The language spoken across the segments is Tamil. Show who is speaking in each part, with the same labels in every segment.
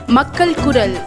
Speaker 1: மக்கள் குரல்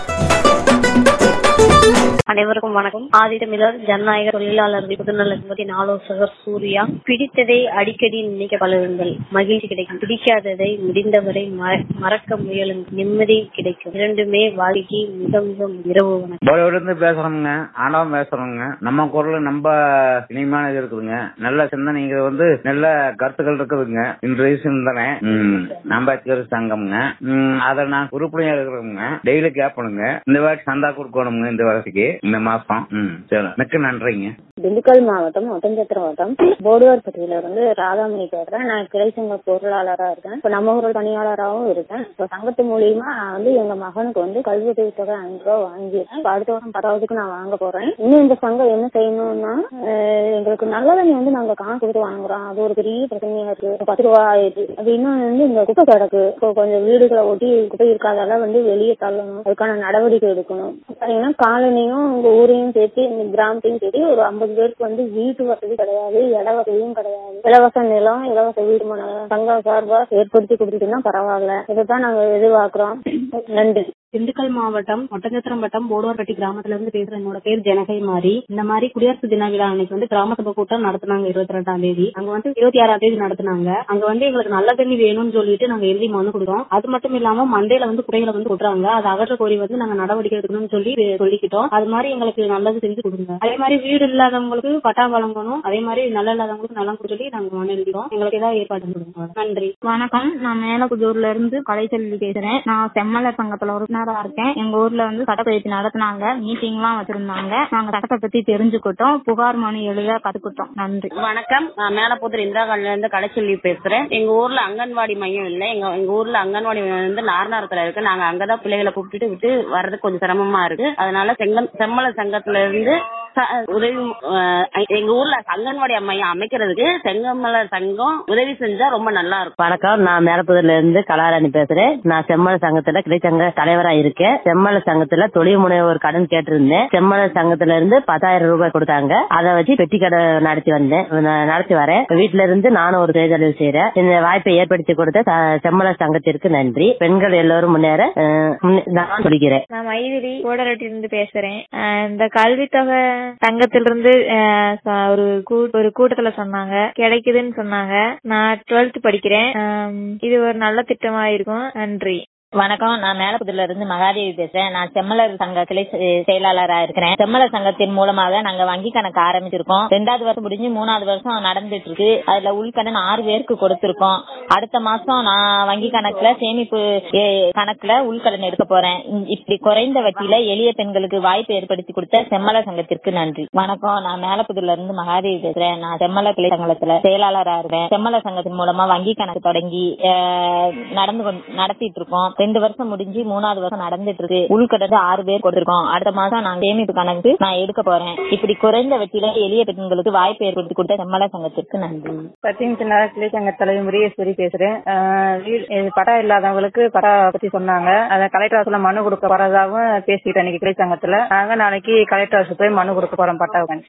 Speaker 2: அனைவருக்கும் வணக்கம் ஆதித்தமிழர் ஜனநாயக தொழிலாளர் பொதுநல நிம்மதி ஆலோசகர் சூர்யா பிடித்ததை அடிக்கடி நினைக்க பழகுங்கள் மகிழ்ச்சி கிடைக்கும் பிடிக்காததை முடிந்தவரை மற- மறக்க முயலுங்கள் நிம்மதி கிடைக்கும் இரண்டுமே வாழ்க்கை மிக மிக இரவு வணக்கம்
Speaker 3: இருந்து பேசுறோம்ங்க ஆண்டவன் பேசுறோங்க நம்ம குரல் நம்ம இனிமையானது இருக்குதுங்க நல்ல சிந்தனைங்க வந்து நல்ல கருத்துக்கள் இருக்குதுங்க இன்றைய சிந்தனை ம், அம்பேத்கர் சங்கம்ங்க ம், அத நான் உறுப்பினர் இருக்கிறோங்க டெய்லி கேட்பணுங்க இந்த வாட்டி சந்தா கொடுக்கணுங்க இந்த வருஷத்துக்கு இந்த மாசம் ம், சரி மிக்க நன்றிங்க
Speaker 4: திண்டுக்கல் மாவட்டம் ஒட்டஞ்சத்திரம் வட்டம் போடுவார்பட்டியில இருந்து ராதாமணி பேசுறேன் நான் கிளை சங்க பொருளாளரா இருக்கேன் இப்ப நம்ம ஊர் பணியாளராகவும் இருக்கேன் இப்ப சங்கத்து மூலியமா நான் வந்து எங்க மகனுக்கு வந்து கல்வி உதவி தொகை அஞ்சு ரூபா வாங்கியிருக்கேன் இப்ப அடுத்த வாரம் பத்தாவதுக்கு நான் வாங்க போறேன் இன்னும் இந்த சங்கம் என்ன செய்யணும்னா அஹ், எங்களுக்கு நல்ல தண்ணி வந்து நாங்க காசு கொடுத்து வாங்குறோம் அது ஒரு பெரிய பிரச்சனையா இருக்கு இப்ப பத்து ரூபா ஆயிடுச்சு அது இன்னும் வந்து இந்த குப்பை கிடக்கு இப்போ கொஞ்சம் வீடுகளை ஒட்டி குப்பை இருக்காதால வந்து வெளியே தள்ளணும் அதுக்கான நடவடிக்கை எடுக்கணும் பாத்தீங்கன்னா காலனியும் உங்க ஊரையும் சேர்த்து இந்த கிராமத்தையும் சேர்த்து ஒரு ஐம்பது பேருக்கு வந்து வீட்டு வசதி கிடையாது இட வசதியும் கிடையாது இலவச நிலம் இலவச வீடு மன சங்க சார்பா ஏற்படுத்தி கொடுத்துட்டுன்னா பரவாயில்ல இதைத்தான் நாங்க எதிர்பார்க்கிறோம் நன்றி
Speaker 5: திண்டுக்கல் மாவட்டம் ஒட்டஞ்சத்திரம் வட்டம் போடுவார்பட்டி கிராமத்துல இருந்து பேசுறேன் என்னோட பேர் ஜனகை மாரி இந்த மாதிரி குடியரசு தின விழா அன்னைக்கு வந்து கிராம சபை கூட்டம் நடத்துனாங்க இருபத்தி ரெண்டாம் தேதி அங்க வந்து இருபத்தி ஆறாம் தேதி நடத்துனாங்க அங்க வந்து எங்களுக்கு நல்ல தண்ணி வேணும்னு சொல்லிட்டு நாங்க எழுதி மனு கொடுத்தோம் அது மட்டும் இல்லாம மண்டையில வந்து குறைகளை வந்து கொட்டுறாங்க அதை அகற்ற கோரி வந்து நாங்க நடவடிக்கை எடுக்கணும்னு சொல்லி சொல்லிக்கிட்டோம் அது மாதிரி எங்களுக்கு நல்லது செஞ்சு கொடுங்க அதே மாதிரி வீடு இல்லாதவங்களுக்கு பட்டா வழங்கணும் அதே மாதிரி நல்ல இல்லாதவங்களுக்கு நல்லா சொல்லி நாங்க மனு எழுதிக்கிறோம் எங்களுக்கு ஏதாவது ஏற்பாடு கொடுங்க நன்றி
Speaker 6: வணக்கம் நான் மேலப்புதூர்ல இருந்து கலைச்செல்வி பேசுறேன் நான் செம்மலர் சங்கத்துல உறுப்பினரா இருக்கேன் எங்க ஊர்ல வந்து சட்டப்பயிற்சி நடத்தினாங்க மீட்டிங் எல்லாம் வச்சிருந்தாங்க நாங்க சட்டத்தை பத்தி தெரிஞ்சுக்கிட்டோம் புகார் மனு எழுத கத்துக்கிட்டோம் நன்றி
Speaker 2: வணக்கம் நான் மேலப்புத்தூர் இந்திரா காலனில இருந்து கடைச்சொல்லி பேசுறேன் எங்க ஊர்ல அங்கன்வாடி மையம் இல்ல எங்க எங்க ஊர்ல அங்கன்வாடி மையம் வந்து நார்நாரத்துல இருக்கு நாங்க அங்கதான் பிள்ளைகளை கூப்பிட்டுட்டு விட்டு வர்றதுக்கு கொஞ்சம் சிரமமா இருக்கு அதனால செங்கல் செம்மல சங்கத்துல இருந்து ச- உதவி அஹ், எங்க ஊர்ல அங்கன்வாடி மையம் அமைக்கிறதுக்கு செங்கமல சங்கம் உதவி செஞ்சா ரொம்ப நல்லா இருக்கும்
Speaker 7: வணக்கம் நான் மேலப்புதூர்ல இருந்து கலாராணி பேசுறேன் நான் செம்மல சங்கத்துல கிளைச்சங்க தலைவரா இருக்கேன் செம்மல சங்கத்துல தொழில் முனைவோர் கடன் கேட்டிருந்தேன் செம்மல சங்கத்துல இருந்து பத்தாயிரம் ரூபாய் கொடுத்தாங்க அதை வச்சு பெட்டி கடை நடத்தி வந்தேன் நான் நடத்தி வரேன் வீட்டுல இருந்து நானும் ஒரு தேர்தல் செய்யறேன் இந்த வாய்ப்பை ஏற்படுத்தி கொடுத்த ச- செம்மல சங்கத்திற்கு நன்றி பெண்கள் எல்லோரும் முன்னேற அஹ், முன்னே- நான் சொல்கிறேன்
Speaker 6: நான் மைதிரி கோடரட்டில இருந்து பேசுறேன் அஹ் இந்த கல்வித்தொகை சங்கத்திலிருந்து அஹ், ச- ஒரு கூ- ஒரு கூட்டத்துல சொன்னாங்க கிடைக்குதுன்னு சொன்னாங்க நான் டுவெல்த் படிக்கிறேன் அஹ் இது ஒரு நல்ல திட்டமா இருக்கும் நன்றி
Speaker 8: வணக்கம் நான் மேலப்புதூர்ல இருந்து மகாதேவி பேசுறேன் நான் செம்மலர் சங்க கிளை செ- செயலாளரா இருக்கிறேன் செம்மலர் சங்கத்தின் மூலமாக நாங்க வங்கி கணக்கு ஆரம்பிச்சிருக்கோம் ரெண்டாவது வருஷம் முடிஞ்சு மூணாவது வருஷம் நடந்துட்டு இருக்கு அதுல உள்கடன் ஆறு பேருக்கு கொடுத்திருக்கோம் அடுத்த மாசம் நான் வங்கி கணக்குல சேமிப்பு ஏ- கணக்குல உள்கடன் எடுக்க போறேன் இ- இப்படி குறைந்த வட்டியில எளிய பெண்களுக்கு வாய்ப்பு ஏற்படுத்தி கொடுத்த செம்மலர் சங்கத்திற்கு நன்றி வணக்கம் நான் மேலப்புதூர்ல இருந்து மகாதேவி பேசுறேன் நான் செம்மலர் கிளை சங்கத்துல செயலாளரா இருக்கேன் செம்மலர் சங்கத்தின் மூலமா வங்கி கணக்கு தொடங்கி அஹ், நடந்து கொண்டு- நடத்திட்டு இருக்கோம் ரெண்டு வருஷம் முடிஞ்சு மூணாவது வருஷம் நடந்துட்டு இருக்கு உள்கடந்து ஆறு பேர் கொடுத்திருக்கோம் அடுத்த மாசம் நான் சேமிப்பு கணக்கு நான் எடுக்க போறேன் இப்படி குறைந்த வட்டியில எளிய பெண்களுக்கு வாய்ப்பு ஏற்படுத்தி கொடுத்த செம்மலர் சங்கத்திற்கு நன்றி
Speaker 9: பத்திரிகை நல கிளை சங்க தலைவர் முருகேஸ்வரி பேசுறேன் ஆஹ் வீடு- இது பட்டா இல்லாதவங்களுக்கு பட்டா பத்தி சொன்னாங்க அதை கலெக்டர் ஆஃபீஸ்ல மனு கொடுக்க போறதாவும் பேசிக்கிட்டேன் இன்னைக்கு கிளை சங்கத்துல நாங்க நாளைக்கு கலெக்டர் ஆஃபீஸ் போய் மனு கொடுக்க போறோம் பட்டாவுக்கு